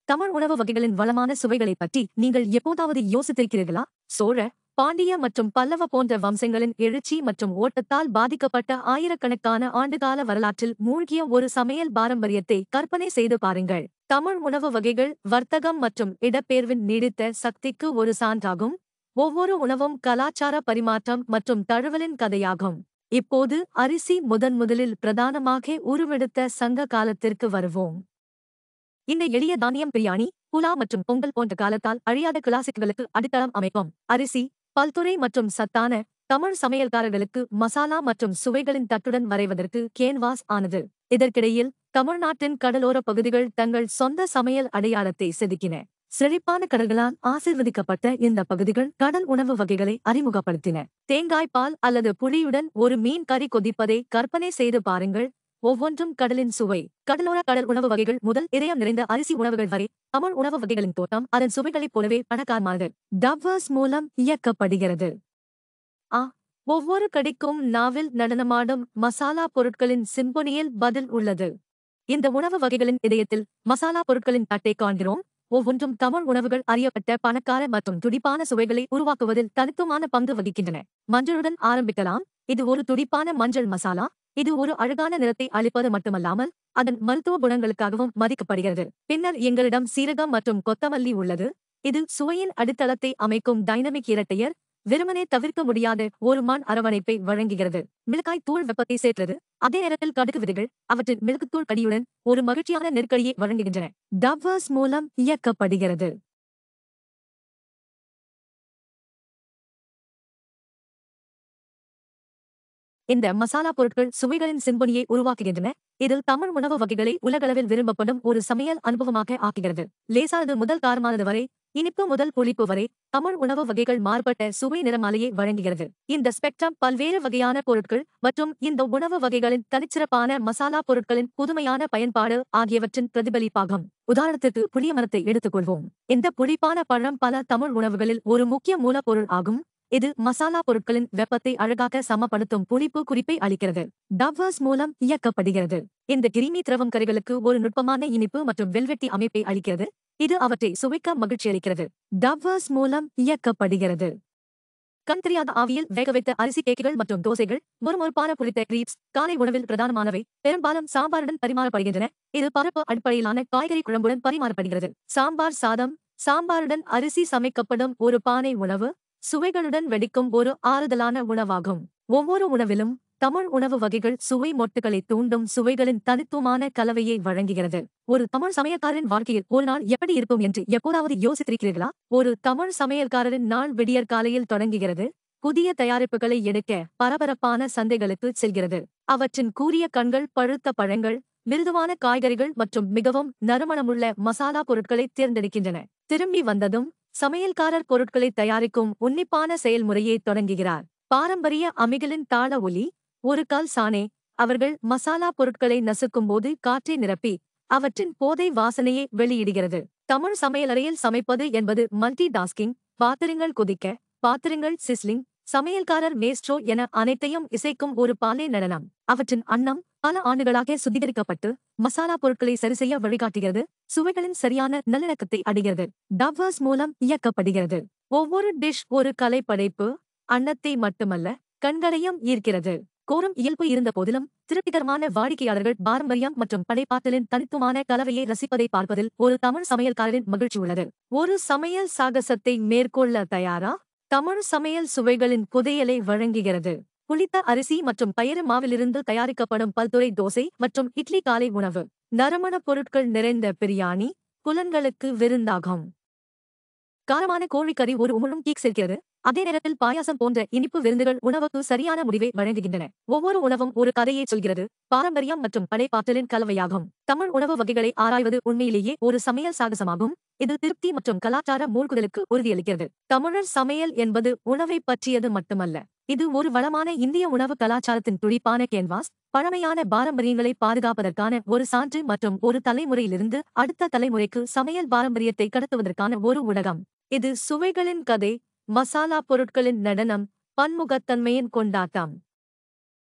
தமிழ் உணவு வகைகளின் வளமான சுவைகளைப் பற்றி நீங்கள் எப்போதாவது யோசித்திருக்கிறீர்களா சோழ பாண்டிய மற்றும் பல்லவ போன்ற வம்சங்களின் எழுச்சி மற்றும் ஓட்டத்தால் பாதிக்கப்பட்ட ஆயிரக்கணக்கான ஆண்டுகால வரலாற்றில் மூழ்கிய ஒரு சமையல் பாரம்பரியத்தை கற்பனை செய்து பாருங்கள் தமிழ் உணவு வகைகள் வர்த்தகம் மற்றும் இடப்பெயர்வின் நீடித்த சக்திக்கு ஒரு சான்றாகும் ஒவ்வொரு உணவும் கலாச்சார பரிமாற்றம் மற்றும் தழுவலின் கதையாகும் இப்போது அரிசி முதன் முதலில் பிரதானமாக உருவெடுத்த சங்க காலத்திற்கு வருவோம் இந்த எளிய தானியம் பிரியாணி புலா மற்றும் பொங்கல் போன்ற காலத்தால் அழியாத கிளாசிக்குகளுக்கு அடித்தளம் அமைக்கும் அரிசி பல்துறை மற்றும் சத்தான தமிழ் சமையல்காரர்களுக்கு மசாலா மற்றும் சுவைகளின் தட்டுடன் வரைவதற்கு கேன்வாஸ் ஆனது இதற்கிடையில் தமிழ்நாட்டின் கடலோர பகுதிகள் தங்கள் சொந்த சமையல் அடையாளத்தை செதுக்கின செழிப்பான கடல்களால் ஆசிர்வதிக்கப்பட்ட இந்த பகுதிகள் கடல் உணவு வகைகளை அறிமுகப்படுத்தின தேங்காய் பால் அல்லது புளியுடன் ஒரு மீன் கறி கொதிப்பதை கற்பனை செய்து பாருங்கள் ஒவ்வொன்றும் கடலின் சுவை கடலோர கடல் உணவு வகைகள் முதல் இதயம் நிறைந்த அரிசி உணவுகள் வரை தமிழ் உணவு வகைகளின் தோட்டம் அதன் சுவைகளைப் போலவே பணக்காரமானது டவ்வர்ஸ் மூலம் இயக்கப்படுகிறது ஆ ஒவ்வொரு கடிக்கும் நாவில் நடனமாடும் மசாலா பொருட்களின் சிம்பொனியில் பதில் உள்ளது இந்த உணவு வகைகளின் இதயத்தில் மசாலா பொருட்களின் தட்டை காண்கிறோம் ஒவ்வொன்றும் தமிழ் உணவுகள் அறியப்பட்ட பணக்கார மற்றும் துடிப்பான சுவைகளை உருவாக்குவதில் தனித்துவமான பங்கு வகிக்கின்றன மஞ்சளுடன் ஆரம்பிக்கலாம் இது ஒரு துடிப்பான மஞ்சள் மசாலா இது ஒரு அழகான நிறத்தை அளிப்பது மட்டுமல்லாமல் அதன் மருத்துவ குணங்களுக்காகவும் மதிக்கப்படுகிறது பின்னர் எங்களிடம் சீரகம் மற்றும் கொத்தமல்லி உள்ளது இது சுவையின் அடித்தளத்தை அமைக்கும் டைனமிக் இரட்டையர் வெறுமனே தவிர்க்க முடியாத ஒரு மான் அரவணைப்பை வழங்குகிறது மிளகாய் தூள் வெப்பத்தை சேர்க்கிறது அதே நேரத்தில் கடுகு விதைகள் அவற்றின் மிளகுத்தூள் கடியுடன் ஒரு மகிழ்ச்சியான நெருக்கடியை வழங்குகின்றன டவ்வர்ஸ் மூலம் இயக்கப்படுகிறது இந்த மசாலா பொருட்கள் சுவைகளின் சிம்பொனியை உருவாக்குகின்றன இதில் தமிழ் உணவு வகைகளை உலகளவில் விரும்பப்படும் ஒரு சமையல் அனுபவமாக ஆக்குகிறது லேசானது முதல் காரமானது வரை இனிப்பு முதல் புளிப்பு வரை தமிழ் உணவு வகைகள் மாறுபட்ட சுவை நிறமாலையை வழங்குகிறது இந்த ஸ்பெக்ட்ரம் பல்வேறு வகையான பொருட்கள் மற்றும் இந்த உணவு வகைகளின் தனிச்சிறப்பான மசாலா பொருட்களின் புதுமையான பயன்பாடு ஆகியவற்றின் பிரதிபலிப்பாகும் உதாரணத்திற்கு புளிய மரத்தை எடுத்துக்கொள்வோம் இந்த புளிப்பான பழம் பல தமிழ் உணவுகளில் ஒரு முக்கிய மூலப்பொருள் ஆகும் இது மசாலா பொருட்களின் வெப்பத்தை அழகாக சமப்படுத்தும் புளிப்பு குறிப்பை அளிக்கிறது டவ்வர்ஸ் மூலம் இயக்கப்படுகிறது இந்த கிருமி திரவம் கறிகளுக்கு ஒரு நுட்பமான இனிப்பு மற்றும் வெல்வெட்டி அமைப்பை அளிக்கிறது இது அவற்றை சுவைக்க மகிழ்ச்சி அளிக்கிறது டவ்வர்ஸ் மூலம் இயக்கப்படுகிறது கண் தெரியாத ஆவியில் வேக வைத்த அரிசி கேக்குகள் மற்றும் தோசைகள் மொறுமொறுப்பான புளித்த கிரீப்ஸ் காலை உணவில் பிரதானமானவை பெரும்பாலும் சாம்பாருடன் பரிமாறப்படுகின்றன இது பருப்பு அடிப்படையிலான காய்கறி குழம்புடன் பரிமாறப்படுகிறது சாம்பார் சாதம் சாம்பாருடன் அரிசி சமைக்கப்படும் ஒரு பானை உணவு சுவைகளுடன் வெடிக்கும் ஒரு ஆறுதலான உணவாகும் ஒவ்வொரு உணவிலும் தமிழ் உணவு வகைகள் சுவை மொட்டுகளை தூண்டும் சுவைகளின் தனித்துவமான கலவையை வழங்குகிறது ஒரு தமிழ் சமையல்காரரின் வாழ்க்கையில் ஒரு நாள் எப்படி இருக்கும் என்று எப்போதாவது யோசித்திருக்கிறீர்களா ஒரு தமிழ் சமையல்காரரின் நாள் விடியற் காலையில் தொடங்குகிறது புதிய தயாரிப்புகளை எடுக்க பரபரப்பான சந்தைகளுக்கு செல்கிறது அவற்றின் கூரிய கண்கள் பழுத்த பழங்கள் மிருதுவான காய்கறிகள் மற்றும் மிகவும் நறுமணமுள்ள மசாலா பொருட்களை தேர்ந்தெடுக்கின்றன திரும்பி வந்ததும் சமையல்காரர் பொருட்களை தயாரிக்கும் உன்னிப்பான செயல்முறையை தொடங்குகிறார் பாரம்பரிய அமிகளின் தாள ஒலி ஒரு கல் சானே அவர்கள் மசாலா பொருட்களை நசுக்கும் போது காற்றை நிரப்பி அவற்றின் போதை வாசனையை வெளியிடுகிறது தமிழ் சமையலறையில் சமைப்பது என்பது மல்டி டாஸ்கிங் பாத்திரங்கள் கொதிக்க பாத்திரங்கள் சிஸ்லிங் சமையல்காரர் மேஸ்ட்ரோ என அனைத்தையும் இசைக்கும் ஒரு பாலை நடனம் அவற்றின் அன்னம் பல ஆண்டுகளாக சுத்திகரிக்கப்பட்டு மசாலா பொருட்களை சரிசெய்ய வழிகாட்டுகிறது சுவைகளின் சரியான நல்லிணக்கத்தை அடைகிறது டவ்வர்ஸ் மூலம் இயக்கப்படுகிறது ஒவ்வொரு டிஷ் ஒரு கலை படைப்பு அன்னத்தை மட்டுமல்ல கண்களையும் ஈர்க்கிறது கோரும் இயல்பு இருந்த போதிலும் திருப்திகரமான வாடிக்கையாளர்கள் பாரம்பரியம் மற்றும் படைப்பாற்றலின் தனித்துவமான கலவையை ரசிப்பதை பார்ப்பதில் ஒரு தமிழ் சமையல்காரரின் மகிழ்ச்சி உள்ளது ஒரு சமையல் சாகசத்தை மேற்கொள்ள தயாரா தமிழ் சமையல் சுவைகளின் புதையலை வழங்குகிறது புளித்த அரிசி மற்றும் பயறு மாவிலிருந்து தயாரிக்கப்படும் பல்துறை தோசை மற்றும் இட்லி காலை உணவு நறுமண பொருட்கள் நிறைந்த பிரியாணி புலன்களுக்கு விருந்தாகும் காரமான கோழிக்கறி ஒரு உமிழும் கீக் சேர்க்கிறது அதே நேரத்தில் பாயாசம் போன்ற இனிப்பு விருந்துகள் உணவுக்கு சரியான முடிவை வழங்குகின்றன ஒவ்வொரு உணவும் ஒரு கதையை சொல்கிறது பாரம்பரியம் மற்றும் படைப்பாற்றலின் கலவையாகும் தமிழ் உணவு வகைகளை ஆராய்வது உண்மையிலேயே ஒரு சமையல் சாகசமாகும் இது திருப்தி மற்றும் கலாச்சார மூழ்குதலுக்கு உறுதியளிக்கிறது தமிழர் சமையல் என்பது உணவை பற்றியது மட்டுமல்ல இது ஒரு வளமான இந்திய உணவு கலாச்சாரத்தின் துடிப்பான கேன்வாஸ் பழமையான பாரம்பரியங்களை பாதுகாப்பதற்கான ஒரு சான்று மற்றும் ஒரு தலைமுறையிலிருந்து அடுத்த தலைமுறைக்கு சமையல் பாரம்பரியத்தை கடத்துவதற்கான ஒரு ஊடகம் இது சுவைகளின் கதை மசாலா பொருட்களின் நடனம் பன்முகத்தன்மையின் கொண்டாட்டம்